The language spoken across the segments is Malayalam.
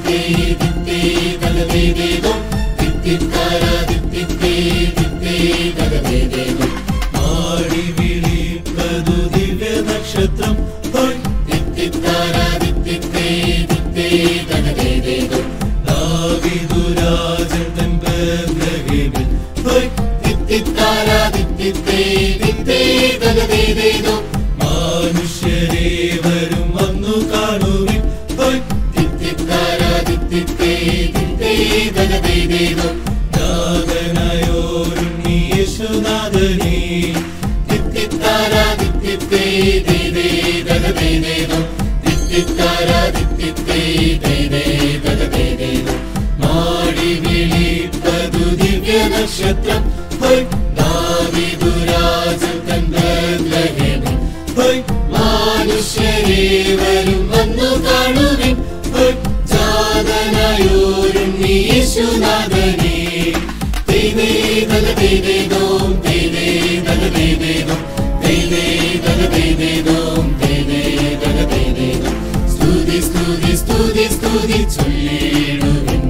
ആടി വിളിപ്പതു ദിവ്യ നക്ഷത്രം ഹോയ് ദാവീദുരാജൻ തൻ ബേത്ലഹേമിൽ ഹോയ് മനുഷ്യരേവരും വന്നു കാണുവിൻ ഹോയ് നാഥനായോരുണ്ണി യേശുനാഥനേ മാടി വിളിപ്പതു ദിവ്യ നക്ഷത്രം ഹോയ് ദാവീദുരാജൻ തൻ ബേത്ലഹേമിൽ ഹോയ് മനുഷ്യരേവരും വന്നു കാണുവിൻ ഹോയ് ജാതനായോരുണ്ണി യേശുനാഥനേ ദൈവേ ദല ദൈവേ ദോം ദൈവേ ദല ദൈവേ ദോം ദൈവേ ദല ദൈവേ ദോം ദൈവേ ദല ദൈവേ ദോം സ്തുതി സ്തുതി സ്തുതി സ്തുതി ചൊല്ലിടുവിൻ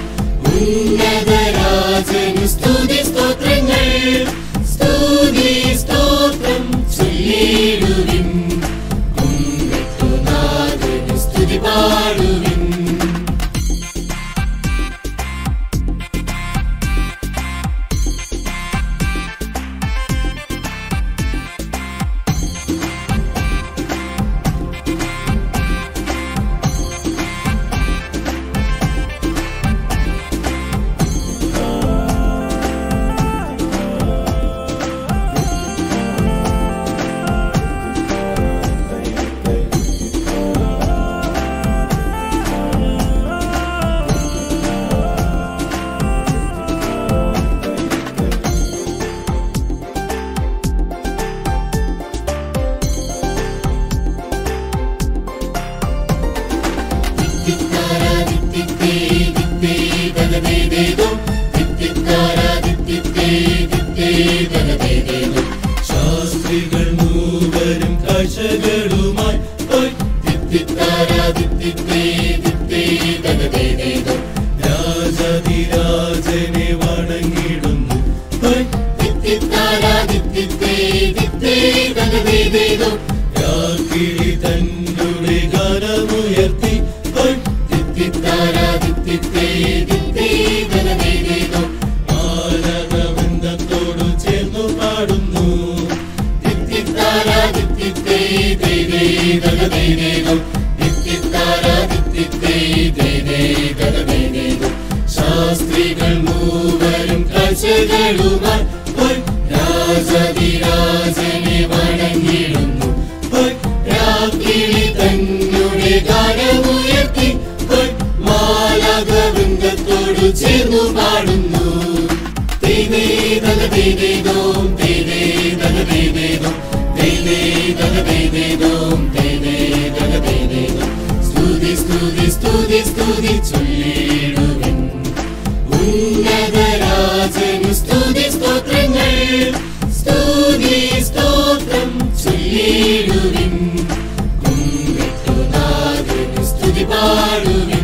ഉന്നതരാജനു സ്തുതി സ്തോത്രങ്ങൾ സ്തുതി സ്തോത്രം ചൊല്ലിടുവിൻ കുമ്പെട്ടുനാഥനു സ്തുതി പാടുവിൻ ശാസ്ത്രികൾ മൂവരും കാഴ്ചകളുമായി ഹോയ് രാജാതിരാജനെ വണങ്ങിടുന്നു ഹോയ് രാക്കിളി തന്നുടെ ഗാനമുയർത്തി ഹോയ് മാനവൃന്ദത്തോടു ചേർന്നു പാടുന്നു ശാസ്ത്രികൾ മൂവരും കാഴ്ചകളുമായി ഹോയ് രാജതിരാജനെ വണങ്ങിടുന്നു ഹോയ് രാക്കിളി തന്നെ ഗാനമുയർത്തി ഹോയ് മാലാകവൃന്ദത്തോടു ചേർന്നു പാടുന്നു ദൈവേ ദല ദൈവേദോം ദൈവേ ദല ദൈവേദോം ദൈവേ ദല ദൈവേദോം ദൈവേ ദല ദൈവേദോം സ്തുതി സ്തുതി സ്തുതി സ്തുതി ചൊല്ലിടുവിൻ ഉന്നതരാജനു സ്തുതി സ്തോത്രങ്ങൾ സ്തുതി സ്തോത്രം ചൊല്ലിടുവിൻ കുമ്പിട്ടുനാഥനു സ്തുതി പാടുവിൻ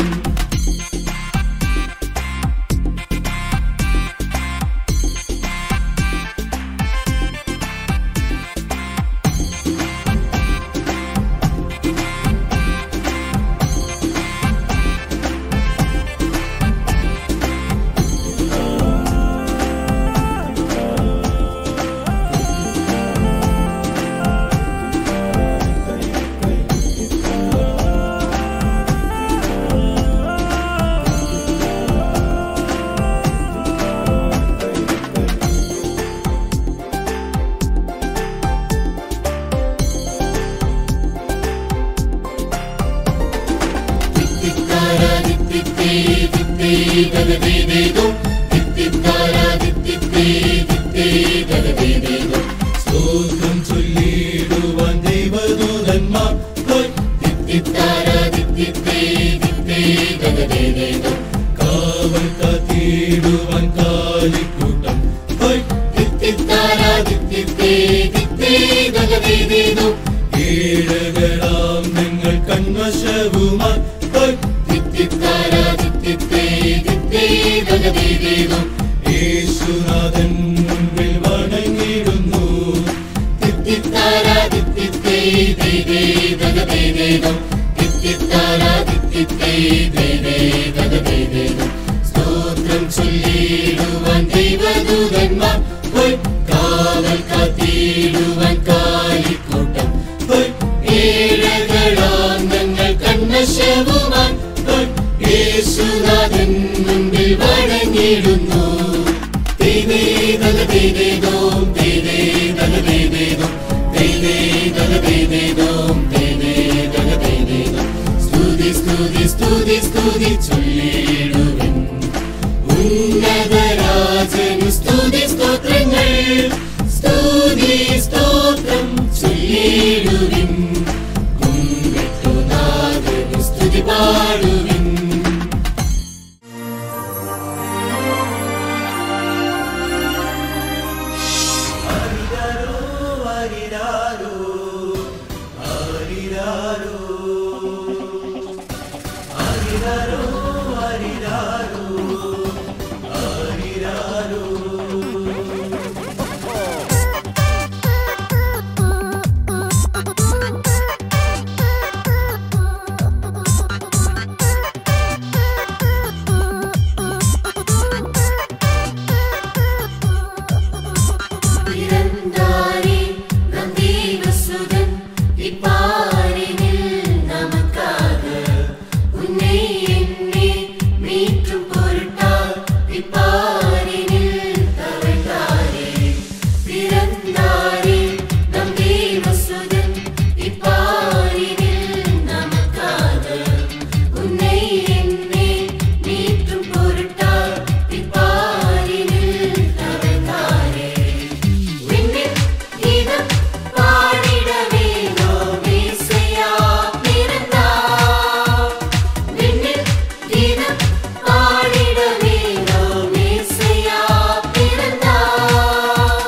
സ്തോത്രം ചൊല്ലിടുവാൻ ദൈവദൂതന്മാർ ഹോയ് കാവൽ കാത്തിടുവാൻ കാലിക്കൂട്ടം ഹോയ് ഏഴകളാം നിങ്ങൾ കൺവശവുമായി ഹോയ് തിത്തിത്താരാതിത്തിത്തേ ദേവേ ദഗദേവേദം സ്തോത്രം ചൊല്ലിടുവാൻ ദൈവദൂതന്മാർ പോയി കാവൽ കാത്തിടുവാൻ കാലിക്കൂട്ടം ഹോയ് ഏഴകളാം ഞങ്ങൾ കണ്ണശവുമാൻ യേശുനാഥൻ മുൻപിൽ വണങ്ങിടുന്നു ദൈവേ ദഗദേവേദോം ദൈവേ ദഗദേവേദോം ദൈവേ ദഗദേവേദോം ദൈവേ ദഗദേവേദോം സ്തുതി സ്തുതി സ്തുതി സ്തുതി ചൊല്ലിടുവിൻ ഉന്നതരാജനു സ്തുതി സ്തോത്രങ്ങൾ സ്തുതി സ്തോത്രം ചൊല്ലിടുവിൻ കുമ്പിട്ടുനാഥനു സ്തുതി പാടുവിൻ பிறந்தாரே நம் தேவசுதன் இப்பாரினில் நமக்காக உன்னை என்னை மீட்டும் பொருட்டால் இப்பாரினில் தவழ்ந்தாரே பிறந்தாரே நம் தேவசுதன் இப்பாரினில் நமக்காக உன்னை என்னை மீட்டும் பொருட்டால் இப்பாரினில் தவழ்ந்தாரே விண்ணில் கீதம் பாடிடவே நாம் இசையா பிறந்தார். விண்ணில் கீதம் பாடிடவே நாம் இசையா பிறந்தார்.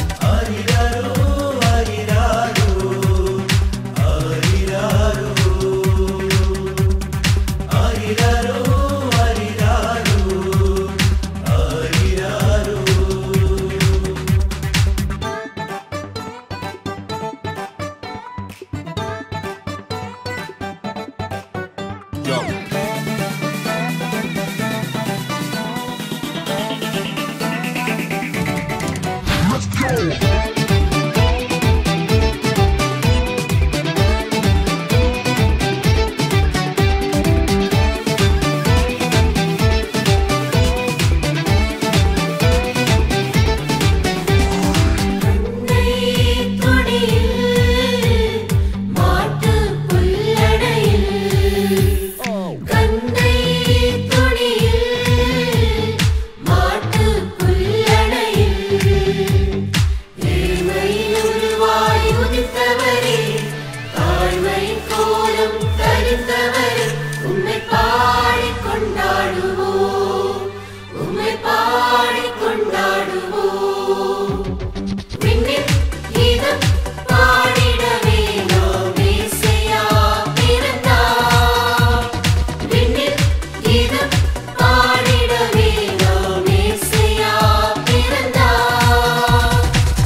கண்ணை துணியில் மாட்டுப் புல்லடையில் கண்ணை துணியில் மாட்டுப் புல்லடையில் ஏழ்மையில் உருவாய் உதித்தவரே தாழ்மை கோலம் தரித்தவரே உம்மை பாடிக் கொண்டாடுவோம் உம்மை பாடிக் கொண்டாடுவோம் விண்ணில் கீதம் பாடிடவே நாம் இசையா பிறந்தார். விண்ணில் கீதம் பாடிடவே நாம் இசையா பிறந்தார்.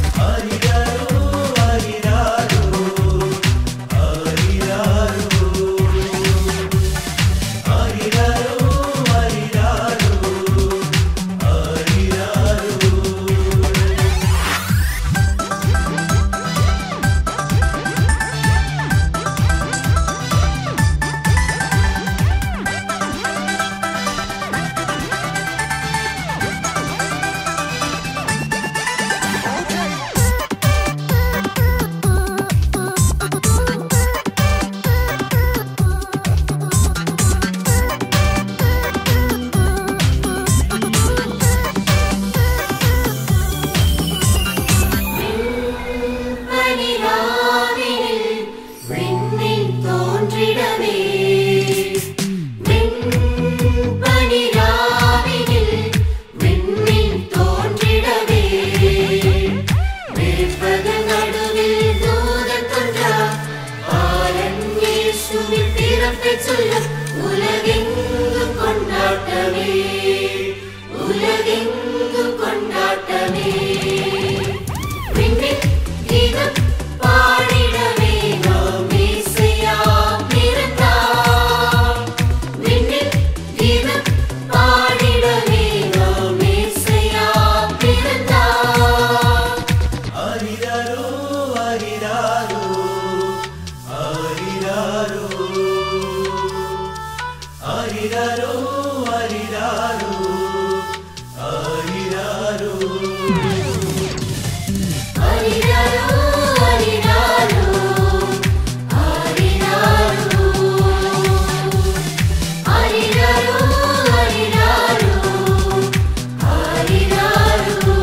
பனிராவினில் விண்ணில் தோன்றிடவே விண்பனிராவினில் விண்ணில் தோன்றிடவே மேற்பகல் நடுவில் தூதன் தோன்றார் பாலன் இயேசுவின் பிறப்பைச் சொல்ல உலகெங்கும் கொண்டாட்டமே உலகெங்கும் கொண்டாட்டமே விண்ணில் கீதம் பாடிடவே நாம் இசையா பிறந்தார். ആരിരാരോ ആരിരാരോ ആരിരാരോ ആരിരാരോ ആരിരാരോ ആരിരാരോ ആരിരാരോ ആരിരാരോ ആരിരാരോ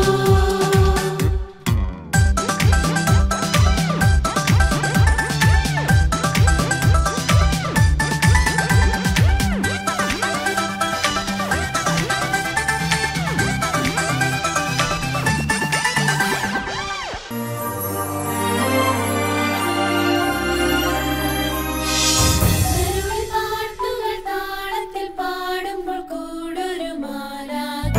അരുൾ പാട്ടുകൾ താളത്തിൽ പാടുമ്പോൾ കൂടൊരു മാലാഖ.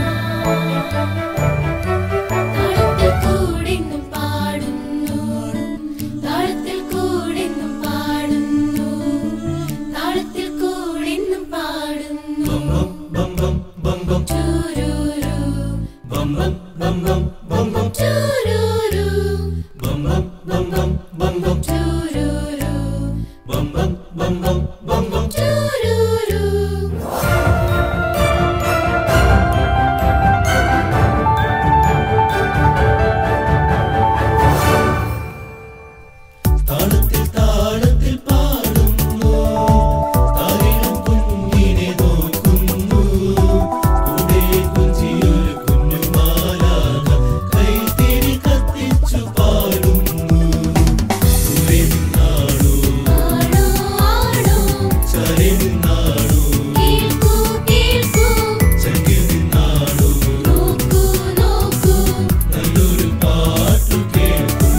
താളത്തിൽ കൂടിന്നും പാടുന്നു താളത്തിൽ കൂടിന്നും പാടുന്നു താളത്തിൽ കൂടിന്നും പാടുന്നു ബം ബം ബം ബം ചൂരൂരു ബം ബം ബം ബം ബം ബം ചൂരൂരു ബം ബം ബം ബം ബം ബം ചൂരൂരു ബം ബം ബം ബം ബം ബം ചൂരൂരു താളത്തിൽ താളത്തിൽ പാടുന്നു താരിളം കുഞ്ഞിനെ നോക്കുന്നു കൂടെ കുഞ്ചിയൊരു കുഞ്ഞുമാലാക കൈത്തിരി കത്തിച്ചു പാടുന്നു ദൂരെ നിന്നാടോ ആടോ ആടോ ചരി നിന്നാടോ കേൾക്കൂ കേൾക്കൂ ചങ്കിൽ നിന്നാടോ നോക്കൂ നോക്കൂ നല്ലൊരു പാട്ടു കേൾക്കുന്നു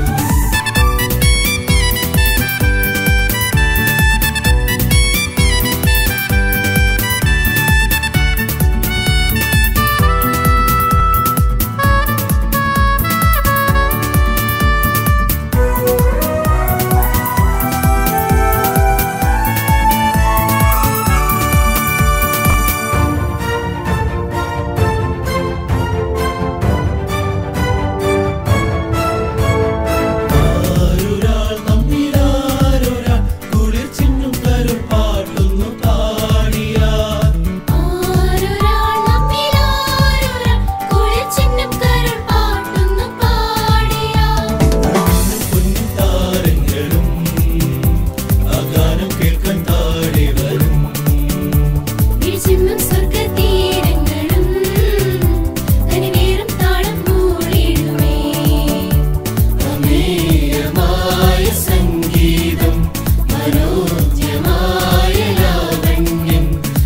ആരൊരാൾ നമ്മിലാരൊരാൾ കുളിർ ചിന്നും കരുൾ പാട്ടുന്നു പാടിയാൽ ആരൊരാൾ നമ്മിലാരൊരാൾ കുളിർച്ചിന്നും കരുൾ പാട്ടുന്നു പാടിയാൽ പൊൻതാരങ്ങളും ആ ഗാനം കേൾക്കാൻ താഴെ വരും വിഴിച്ചിന്നും സ്വർഗ്ഗതീരങ്ങളും തനിവേറും താളം മൂളിടുമേ അമേയമായ സംഗീതം മനോജ്ഞമായ ലാവണ്യം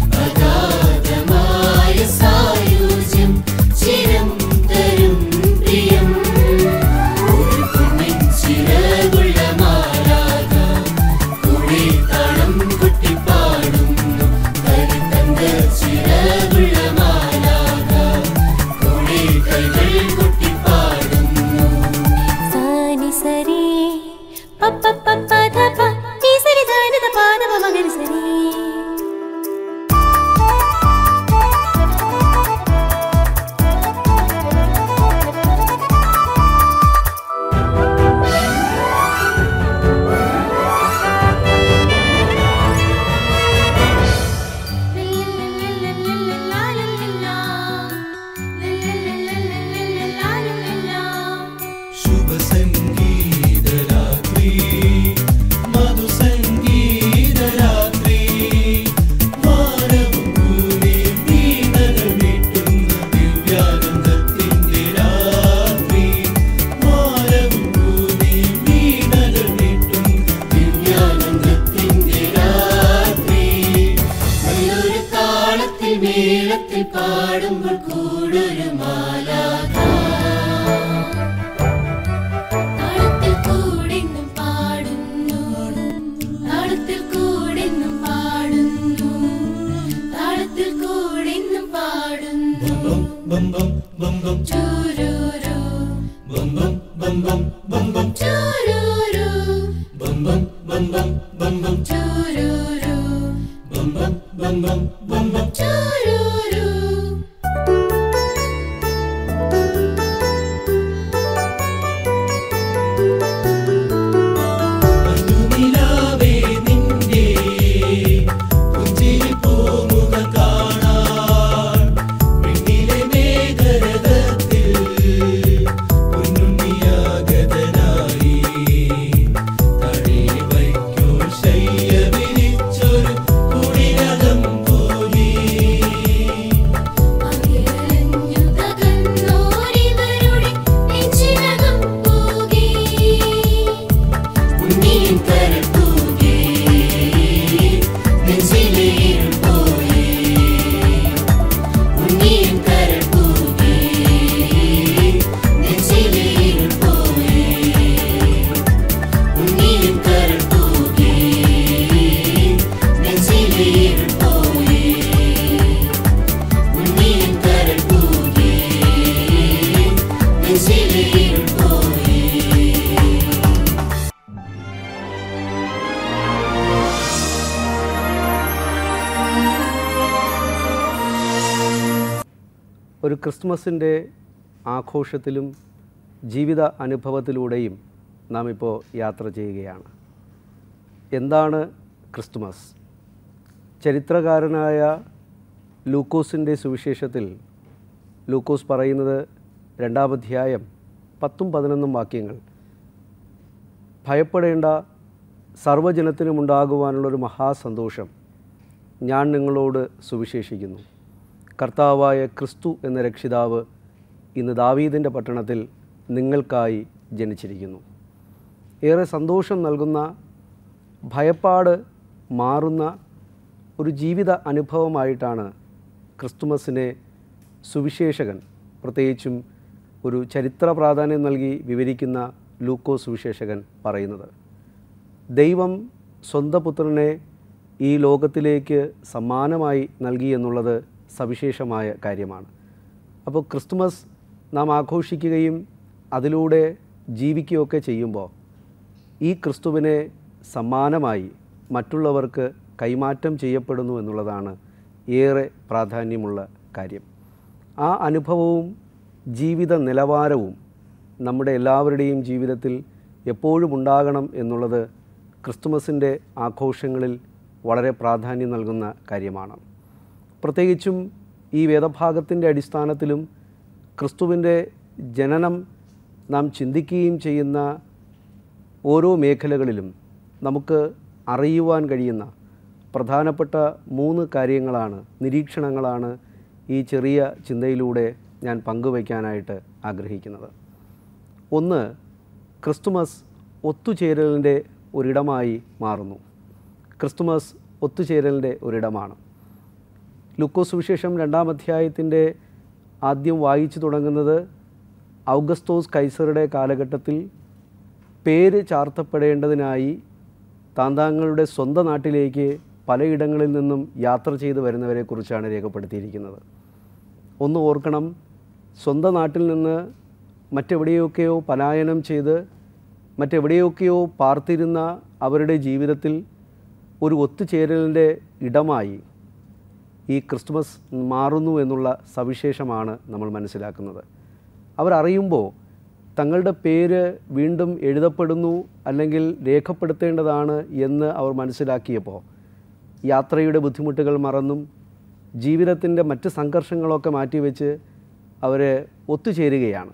അഗാധമായ സായുജ്യം ചിരം തരും പ്രിയം ഒരു കുഞ്ഞിൻ ചിറകുള്ള മാലാക കുഴി താളം കൊട്ടിപ്പാടുന്നു കരുത്തങ്ക ചിറകുള്ള മാലാക കുഴി കൈകൾ കൊട്ടിപ്പാടുന്നു സാനി സരി പപ്പ പപ്പ ധപ നീ സരി ധന ധ പ ധ പ മഗരി സരി ശുഭസംഗീതരാത്രി മധുസംഗീതരാത്രി വാനവും ഭൂമി വീണകൾ മീട്ടുന്ന ദിവ്യാനന്ദത്തിന്റെ രാത്രി വാനവും ഭൂമി വീണകൾ മീട്ടുന്ന ദിവ്യാനന്ദത്തിന്റെ രാത്രി നല്ലൊരു താളത്തിൽ മേളത്തിൽ പാടുമ്പോൾ കൂടൊരു മാലാഖ താളത്തിൽ കൂടിന്നും പാടുന്നു താളത്തിൽ കൂടിന്നും പാടുന്നു താളത്തിൽ കൂടിന്നും പാടുന്നു ബം ബം ബം ബം ചൂരൂരു ബം ബം ബം ബം ബം ബം ചൂരൂരു ബം ബം ബം ബം ബം ബം ചൂരൂരു ബം ബം ബം ബം ബം ബം ചൂരൂരു മഞ്ഞുനിലാവേ നിന്റെ പുഞ്ചിരി ഒരു ക്രിസ്മസിൻ്റെ ആഘോഷത്തിലും ജീവിത അനുഭവത്തിലൂടെയും നാം ഇപ്പോൾ യാത്ര ചെയ്യുകയാണ് എന്താണ് ക്രിസ്തുമസ് ചരിത്രകാരനായ ലൂക്കോസിൻ്റെ സുവിശേഷത്തിൽ ലൂക്കോസ് പറയുന്നത് രണ്ടാമധ്യായം പത്തും പതിനൊന്നും വാക്യങ്ങൾ ഭയപ്പെടേണ്ട സർവ്വജനത്തിനും ഉണ്ടാകുവാനുള്ളൊരു മഹാസന്തോഷം ഞാൻ നിങ്ങളോട് സുവിശേഷിക്കുന്നു കർത്താവായ ക്രിസ്തു എന്ന രക്ഷിതാവ് ഇന്ന് ദാവീദിൻ്റെ പട്ടണത്തിൽ നിങ്ങൾക്കായി ജനിച്ചിരിക്കുന്നു ഏറെ സന്തോഷം നൽകുന്ന ഭയപ്പാട് മാറുന്ന ഒരു ജീവിത അനുഭവമായിട്ടാണ് ക്രിസ്തുമസിനെ സുവിശേഷകൻ പ്രത്യേകിച്ചും ഒരു ചരിത്ര പ്രാധാന്യം നൽകി വിവരിക്കുന്ന ലൂക്കോ സുവിശേഷകൻ പറയുന്നത് ദൈവം സ്വന്തം പുത്രനെ ഈ ലോകത്തിലേക്ക് സമ്മാനമായി നൽകി എന്നുള്ളത് സവിശേഷമായ കാര്യമാണ് അപ്പോൾ ക്രിസ്തുമസ് നാം ആഘോഷിക്കുകയും അതിലൂടെ ജീവിക്കുകയൊക്കെ ചെയ്യുമ്പോൾ ഈ ക്രിസ്തുവിനെ സമ്മാനമായി മറ്റുള്ളവർക്ക് കൈമാറ്റം ചെയ്യപ്പെടുന്നു എന്നുള്ളതാണ് ഏറെ പ്രാധാന്യമുള്ള കാര്യം ആ അനുഭവവും ജീവിത നിലവാരവും നമ്മുടെ എല്ലാവരുടെയും ജീവിതത്തിൽ എപ്പോഴും ഉണ്ടാകണം എന്നുള്ളത് ക്രിസ്തുമസിൻ്റെ ആഘോഷങ്ങളിൽ വളരെ പ്രാധാന്യം നൽകുന്ന കാര്യമാണ് പ്രത്യേകിച്ചും ഈ വേദഭാഗത്തിൻ്റെ അടിസ്ഥാനത്തിലും ക്രിസ്തുവിൻ്റെ ജനനം നാം ചിന്തിക്കുകയും ചെയ്യുന്ന ഓരോ മേഖലകളിലും നമുക്ക് അറിയുവാൻ കഴിയുന്ന പ്രധാനപ്പെട്ട മൂന്ന് കാര്യങ്ങളാണ് നിരീക്ഷണങ്ങളാണ് ഈ ചെറിയ ചിന്തയിലൂടെ ഞാൻ പങ്കുവയ്ക്കാനായിട്ട് ആഗ്രഹിക്കുന്നത് ഒന്ന് ക്രിസ്തുമസ് ഒത്തുചേരലിൻ്റെ ഒരിടമായി മാറുന്നു ക്രിസ്തുമസ് ഒത്തുചേരലിൻ്റെ ഒരിടമാണ് ലുക്കോസ് വിശേഷം രണ്ടാം അധ്യായത്തിൻ്റെ ആദ്യം വായിച്ചു തുടങ്ങുന്നത് ഔഗസ്തോസ് കൈസറുടെ കാലഘട്ടത്തിൽ പേര് ചാർത്തപ്പെടേണ്ടതിനായി താന്താങ്ങളുടെ സ്വന്തം നാട്ടിലേക്ക് പലയിടങ്ങളിൽ നിന്നും യാത്ര ചെയ്തു വരുന്നവരെക്കുറിച്ചാണ് രേഖപ്പെടുത്തിയിരിക്കുന്നത് ഒന്ന് ഓർക്കണം സ്വന്തം നാട്ടിൽ നിന്ന് മറ്റെവിടെയൊക്കെയോ പലായനം ചെയ്ത് മറ്റെവിടെയൊക്കെയോ പാർത്തിരുന്ന അവരുടെ ജീവിതത്തിൽ ഒരു ഒത്തുചേരലിൻ്റെ ഇടമായി ഈ ക്രിസ്തുമസ് മാറുന്നു എന്നുള്ള സവിശേഷമാണ് നമ്മൾ മനസ്സിലാക്കുന്നത് അവരറിയുമ്പോൾ തങ്ങളുടെ പേര് വീണ്ടും എഴുതപ്പെടുന്നു അല്ലെങ്കിൽ രേഖപ്പെടുത്തേണ്ടതാണ് എന്ന് അവർ മനസ്സിലാക്കിയപ്പോൾ യാത്രയുടെ ബുദ്ധിമുട്ടുകൾ മറന്നും ജീവിതത്തിൻ്റെ മറ്റ് സംഘർഷങ്ങളൊക്കെ മാറ്റിവെച്ച് അവർ ഒത്തുചേരുകയാണ്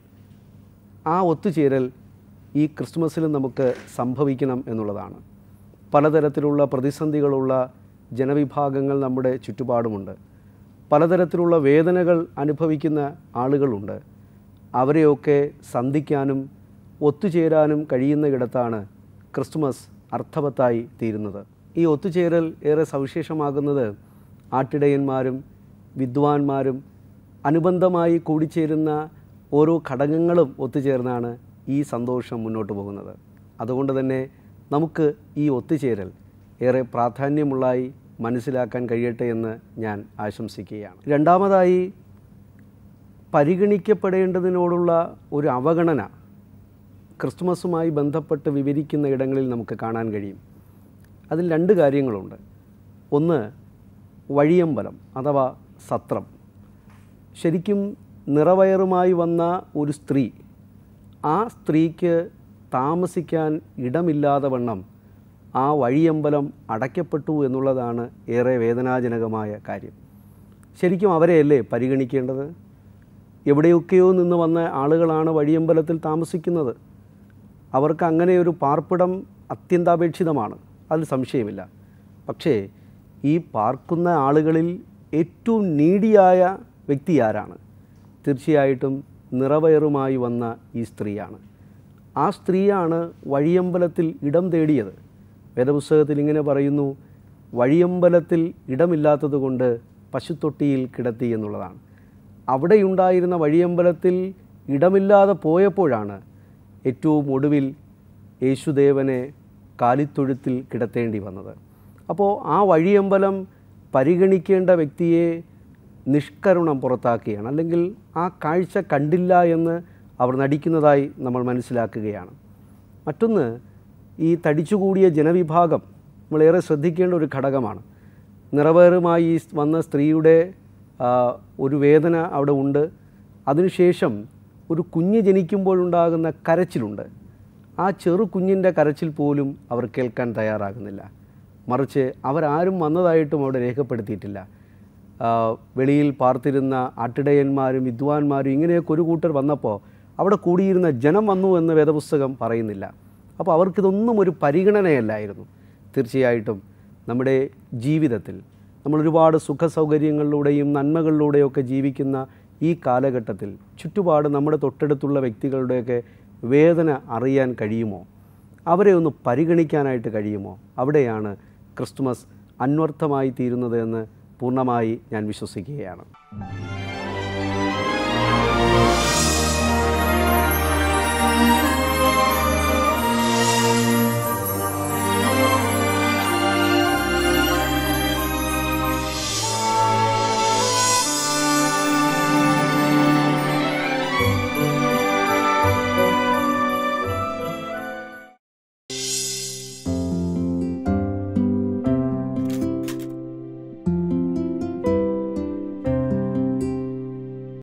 ആ ഒത്തുചേരൽ ഈ ക്രിസ്മസിലും നമുക്ക് സംഭവിക്കണം എന്നുള്ളതാണ് പലതരത്തിലുള്ള പ്രതിസന്ധികളുള്ള ജനവിഭാഗങ്ങൾ നമ്മുടെ ചുറ്റുപാടുമുണ്ട് പലതരത്തിലുള്ള വേദനകൾ അനുഭവിക്കുന്ന ആളുകളുണ്ട് അവരെയൊക്കെ സന്ധിക്കാനും ഒത്തുചേരാനും കഴിയുന്ന ഇടത്താണ് ക്രിസ്തുമസ് അർത്ഥവത്തായി തീരുന്നത് ഈ ഒത്തുചേരൽ ഏറെ സവിശേഷമാകുന്നത് ആട്ടിടയന്മാരും വിദ്വാൻമാരും അനുബന്ധമായി കൂടിച്ചേരുന്ന ഓരോ ഘടകങ്ങളും ഒത്തുചേർന്നാണ് ഈ സന്തോഷം മുന്നോട്ട് പോകുന്നത് അതുകൊണ്ട് തന്നെ നമുക്ക് ഈ ഒത്തുചേരൽ ഏറെ പ്രാധാന്യമുള്ളതായി മനസ്സിലാക്കാൻ കഴിയട്ടെ എന്ന് ഞാൻ ആശംസിക്കുകയാണ് രണ്ടാമതായി പരിഗണിക്കപ്പെടേണ്ടതിനോടുള്ള ഒരു അവഗണന ക്രിസ്തുമസുമായി ബന്ധപ്പെട്ട് വിവരിക്കുന്ന ഇടങ്ങളിൽ നമുക്ക് കാണാൻ കഴിയും അതിൽ രണ്ട് കാര്യങ്ങളുണ്ട് ഒന്ന് വഴിയമ്പലം അഥവാ സത്രം ശരിക്കും നിറവയറുമായി വന്ന ഒരു സ്ത്രീ ആ സ്ത്രീക്ക് താമസിക്കാൻ ഇടമില്ലാതെ വണ്ണം ആ വഴിയമ്പലം അടയ്ക്കപ്പെട്ടു എന്നുള്ളതാണ് ഏറെ വേദനാജനകമായ കാര്യം ശരിക്കും അവരെയല്ലേ പരിഗണിക്കേണ്ടത് എവിടെയൊക്കെയോ നിന്ന് വന്ന ആളുകളാണ് വഴിയമ്പലത്തിൽ താമസിക്കുന്നത് അവർക്ക് അങ്ങനെ ഒരു പാർപ്പിടം അത്യന്താപേക്ഷിതമാണ് അതിൽ സംശയമില്ല പക്ഷേ ഈ പാർക്കുന്ന ആളുകളിൽ ഏറ്റവും നീഡിയായ വ്യക്തി ആരാണ് തീർച്ചയായിട്ടും നിറവയറുമായി വന്ന ഈ സ്ത്രീയാണ് ആ സ്ത്രീയാണ് വഴിയമ്പലത്തിൽ ഇടം തേടിയത് വേദപുസ്തകത്തിൽ ഇങ്ങനെ പറയുന്നു വഴിയമ്പലത്തിൽ ഇടമില്ലാത്തതുകൊണ്ട് പശുത്തൊട്ടിയിൽ കിടത്തി എന്നുള്ളതാണ് അവിടെയുണ്ടായിരുന്ന വഴിയമ്പലത്തിൽ ഇടമില്ലാതെ പോയപ്പോഴാണ് ഏറ്റവും ഒടുവിൽ യേശുദേവനെ കാലിത്തൊഴുത്തിൽ കിടത്തേണ്ടി വന്നത് അപ്പോൾ ആ വഴിയമ്പലം പരിഗണിക്കേണ്ട വ്യക്തിയെ നിഷ്കരുണം പുറത്താക്കുകയാണ് അല്ലെങ്കിൽ ആ കാഴ്ച കണ്ടില്ല എന്ന് അവർ നടിക്കുന്നതായി നമ്മൾ മനസ്സിലാക്കുകയാണ് മറ്റൊന്ന് ഈ തടിച്ചുകൂടിയ ജനവിഭാഗം നമ്മളേറെ ശ്രദ്ധിക്കേണ്ട ഒരു ഘടകമാണ് നിറവേറുമായി ഈ വന്ന സ്ത്രീയുടെ ആ, ഒരു വേദന അവിടെ ഉണ്ട് അതിനുശേഷം ഒരു കുഞ്ഞ് ജനിക്കുമ്പോഴുണ്ടാകുന്ന കരച്ചിലുണ്ട് ആ ചെറു കുഞ്ഞിൻ്റെ കരച്ചിൽ പോലും അവർ കേൾക്കാൻ തയ്യാറാകുന്നില്ല മറിച്ച് അവരാരും വന്നതായിട്ടും അവിടെ രേഖപ്പെടുത്തിയിട്ടില്ല ആ, വെളിയിൽ പാർത്തിരുന്ന ആട്ടിടയന്മാരും വിദ്വാൻമാരും ഇങ്ങനെയൊക്കെ ഒരു കൂട്ടർ വന്നപ്പോൾ അവിടെ കൂടിയിരുന്ന ജനം വന്നു എന്ന് വേദപുസ്തകം പറയുന്നില്ല അപ്പോൾ അവർക്കിതൊന്നും ഒരു പരിഗണനയല്ലായിരുന്നു തീർച്ചയായിട്ടും നമ്മുടെ ജീവിതത്തിൽ നമ്മൾ ഒരുപാട് സുഖസൗകര്യങ്ങളിലൂടെയും നന്മകളിലൂടെയൊക്കെ ജീവിക്കുന്ന ഈ കാലഘട്ടത്തിൽ ചുറ്റുപാട് നമ്മുടെ തൊട്ടടുത്തുള്ള വ്യക്തികളുടെയൊക്കെ വേദന അറിയാൻ കഴിയുമോ അവരെ ഒന്ന് പരിഗണിക്കാനായിട്ട് കഴിയുമോ അവിടെയാണ് ക്രിസ്തുമസ് അന്വർത്ഥമായി തീരുന്നത് എന്ന് പൂർണ്ണമായി ഞാൻ വിശ്വസിക്കുകയാണ്